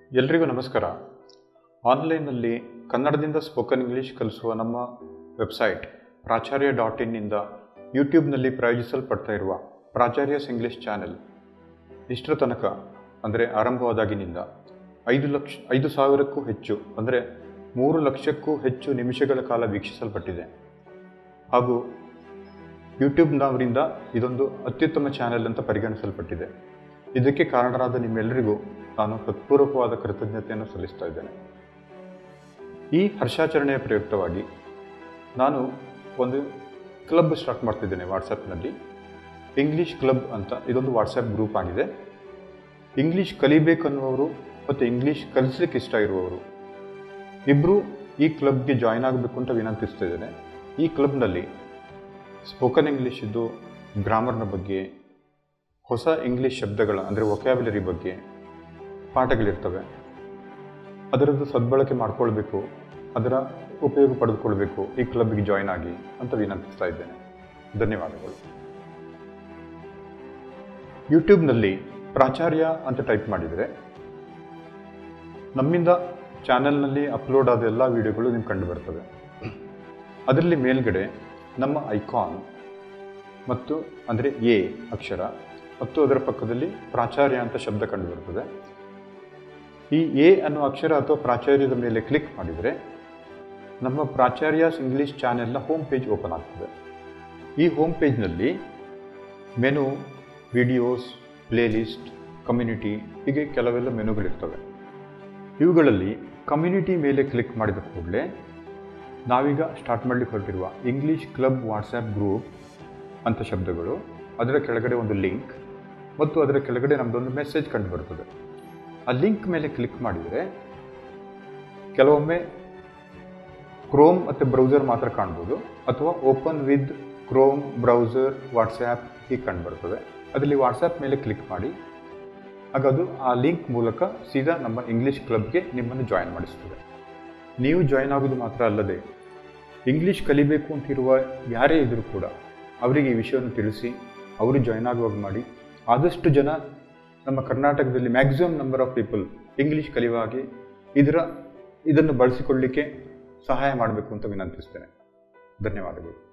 ಎಲ್ರಿಗೂ ನಮಸ್ಕಾರ ಆನ್ಲೈನ್ನಲ್ಲಿ ಕನ್ನಡದಿಂದ ಸ್ಪೋಕನ್ ಇಂಗ್ಲಿಷ್ ಕಲಿಸುವ ನಮ್ಮ ವೆಬ್ಸೈಟ್ ಪ್ರಾಚಾರ್ಯ ಡಾಟ್ ಇನ್ನಿಂದ ಯೂಟ್ಯೂಬ್ನಲ್ಲಿ ಪ್ರಾಯೋಜಿಸಲ್ಪಡ್ತಾ ಇರುವ ಪ್ರಾಚಾರ್ಯಸ್ ಇಂಗ್ಲಿಷ್ ಚಾನೆಲ್ ಇಷ್ಟರ ತನಕ ಅಂದರೆ ಆರಂಭವಾದಾಗಿನಿಂದ ಐದು ಲಕ್ಷ ಐದು ಸಾವಿರಕ್ಕೂ ಹೆಚ್ಚು ಅಂದರೆ ಮೂರು ಲಕ್ಷಕ್ಕೂ ಹೆಚ್ಚು ನಿಮಿಷಗಳ ಕಾಲ ವೀಕ್ಷಿಸಲ್ಪಟ್ಟಿದೆ ಹಾಗೂ ಯೂಟ್ಯೂಬ್ನವರಿಂದ ಇದೊಂದು ಅತ್ಯುತ್ತಮ ಚಾನೆಲ್ ಅಂತ ಪರಿಗಣಿಸಲ್ಪಟ್ಟಿದೆ ಇದಕ್ಕೆ ಕಾರಣರಾದ ನಿಮ್ಮೆಲ್ಲರಿಗೂ ನಾನು ಹೃತ್ಪೂರ್ವಕವಾದ ಕೃತಜ್ಞತೆಯನ್ನು ಸಲ್ಲಿಸ್ತಾ ಇದ್ದೇನೆ ಈ ಹರ್ಷಾಚರಣೆಯ ಪ್ರಯುಕ್ತವಾಗಿ ನಾನು ಒಂದು ಕ್ಲಬ್ ಸ್ಟಾರ್ಟ್ ಮಾಡ್ತಿದ್ದೇನೆ ವಾಟ್ಸಪ್ನಲ್ಲಿ ಇಂಗ್ಲೀಷ್ ಕ್ಲಬ್ ಅಂತ ಇದೊಂದು ವಾಟ್ಸಪ್ ಗ್ರೂಪ್ ಆಗಿದೆ ಇಂಗ್ಲೀಷ್ ಕಲಿಬೇಕನ್ನುವರು ಮತ್ತು ಇಂಗ್ಲೀಷ್ ಕಲಿಸ್ಲಿಕ್ಕೆ ಇಷ್ಟ ಇರುವವರು ಇಬ್ಬರು ಈ ಕ್ಲಬ್ಗೆ ಜಾಯ್ನ್ ಆಗಬೇಕು ಅಂತ ವಿನಂತಿಸ್ತಾ ಇದ್ದೇನೆ ಈ ಕ್ಲಬ್ನಲ್ಲಿ ಸ್ಪೋಕನ್ ಇಂಗ್ಲೀಷ್ ಇದ್ದು ಗ್ರಾಮರ್ನ ಬಗ್ಗೆ ಹೊಸ ಇಂಗ್ಲೀಷ್ ಶಬ್ದಗಳ ಅಂದರೆ ವೊಕ್ಯಾಬ್ಯುಲರಿ ಬಗ್ಗೆ ಪಾಠಗಳಿರ್ತವೆ ಅದರದ್ದು ಸದ್ಬಳಕೆ ಮಾಡಿಕೊಳ್ಬೇಕು ಅದರ ಉಪಯೋಗ ಪಡೆದುಕೊಳ್ಬೇಕು ಈ ಕ್ಲಬ್ಗೆ ಜಾಯ್ನ್ ಆಗಿ ಅಂತ ವಿನಂತಿಸ್ತಾ ಇದ್ದೇನೆ ಧನ್ಯವಾದಗಳು ಯೂಟ್ಯೂಬ್ನಲ್ಲಿ ಪ್ರಾಚಾರ್ಯ ಅಂತ ಟೈಪ್ ಮಾಡಿದರೆ ನಮ್ಮಿಂದ ಚಾನೆಲ್ನಲ್ಲಿ ಅಪ್ಲೋಡ್ ಆದ ಎಲ್ಲ ವಿಡಿಯೋಗಳು ನಿಮ್ಗೆ ಕಂಡು ಬರ್ತವೆ ಅದರಲ್ಲಿ ಮೇಲ್ಗಡೆ ನಮ್ಮ ಐಕಾನ್ ಮತ್ತು ಅಂದರೆ ಎ ಅಕ್ಷರ ಮತ್ತು ಅದರ ಪಕ್ಕದಲ್ಲಿ ಪ್ರಾಚಾರ್ಯ ಅಂತ ಶಬ್ದ ಕಂಡು ಬರ್ತದೆ ಈ ಎ ಅನ್ನೋ ಅಕ್ಷರ ಅಥವಾ ಪ್ರಾಚಾರ್ಯದ ಮೇಲೆ ಕ್ಲಿಕ್ ಮಾಡಿದರೆ ನಮ್ಮ ಪ್ರಾಚಾರ್ಯಸ್ ಇಂಗ್ಲೀಷ್ ಚಾನೆಲ್ನ ಹೋಮ್ ಪೇಜ್ ಓಪನ್ ಆಗ್ತದೆ ಈ ಹೋಮ್ ಪೇಜ್ನಲ್ಲಿ ಮೆನು ವಿಡಿಯೋಸ್ ಪ್ಲೇಲಿಸ್ಟ್ ಕಮ್ಯುನಿಟಿ ಹೀಗೆ ಕೆಲವೆಲ್ಲ ಮೆನುಗಳಿರ್ತವೆ ಇವುಗಳಲ್ಲಿ ಕಮ್ಯುನಿಟಿ ಮೇಲೆ ಕ್ಲಿಕ್ ಮಾಡಿದ ಕೂಡಲೇ ನಾವೀಗ ಸ್ಟಾರ್ಟ್ ಮಾಡಲಿಕ್ಕೆ ಹೊರಟಿರುವ ಇಂಗ್ಲೀಷ್ ಕ್ಲಬ್ ವಾಟ್ಸ್ಆ್ಯಪ್ ಗ್ರೂಪ್ ಅಂತ ಶಬ್ದಗಳು ಅದರ ಕೆಳಗಡೆ ಒಂದು ಲಿಂಕ್ ಮತ್ತು ಅದರ ಕೆಳಗಡೆ ನಮ್ಮದೊಂದು ಮೆಸೇಜ್ ಕಂಡು ಬರ್ತದೆ ಆ ಲಿಂಕ್ ಮೇಲೆ ಕ್ಲಿಕ್ ಮಾಡಿದರೆ ಕೆಲವೊಮ್ಮೆ ಕ್ರೋಮ್ ಮತ್ತು ಬ್ರೌಸರ್ ಮಾತ್ರ ಕಾಣ್ಬೋದು ಅಥವಾ open with Chrome browser WhatsApp ಹೀಗೆ ಕಂಡು ಬರ್ತದೆ ಅದರಲ್ಲಿ ವಾಟ್ಸ್ಆ್ಯಪ್ ಮೇಲೆ ಕ್ಲಿಕ್ ಮಾಡಿ ಆಗ ಅದು ಆ ಲಿಂಕ್ ಮೂಲಕ ಸೀದಾ ನಮ್ಮ ಇಂಗ್ಲೀಷ್ ಕ್ಲಬ್ಗೆ ನಿಮ್ಮನ್ನು ಜಾಯಿನ್ ಮಾಡಿಸ್ತದೆ ನೀವು ಜಾಯಿನ್ ಆಗೋದು ಮಾತ್ರ ಅಲ್ಲದೆ ಇಂಗ್ಲೀಷ್ ಕಲಿಬೇಕು ಅಂತಿರುವ ಯಾರೇ ಇದ್ದರೂ ಕೂಡ ಅವರಿಗೆ ಈ ವಿಷಯವನ್ನು ತಿಳಿಸಿ ಅವರು ಜಾಯ್ನ್ ಆಗುವಾಗ ಮಾಡಿ ಆದಷ್ಟು ಜನ ನಮ್ಮ ಕರ್ನಾಟಕದಲ್ಲಿ maximum number of people English ಕಲಿಯುವ ಹಾಗೆ ಇದರ ಇದನ್ನು ಬಳಸಿಕೊಳ್ಳಲಿಕ್ಕೆ ಸಹಾಯ ಮಾಡಬೇಕು ಅಂತ ವಿನಂತಿಸ್ತೇನೆ ಧನ್ಯವಾದಗಳು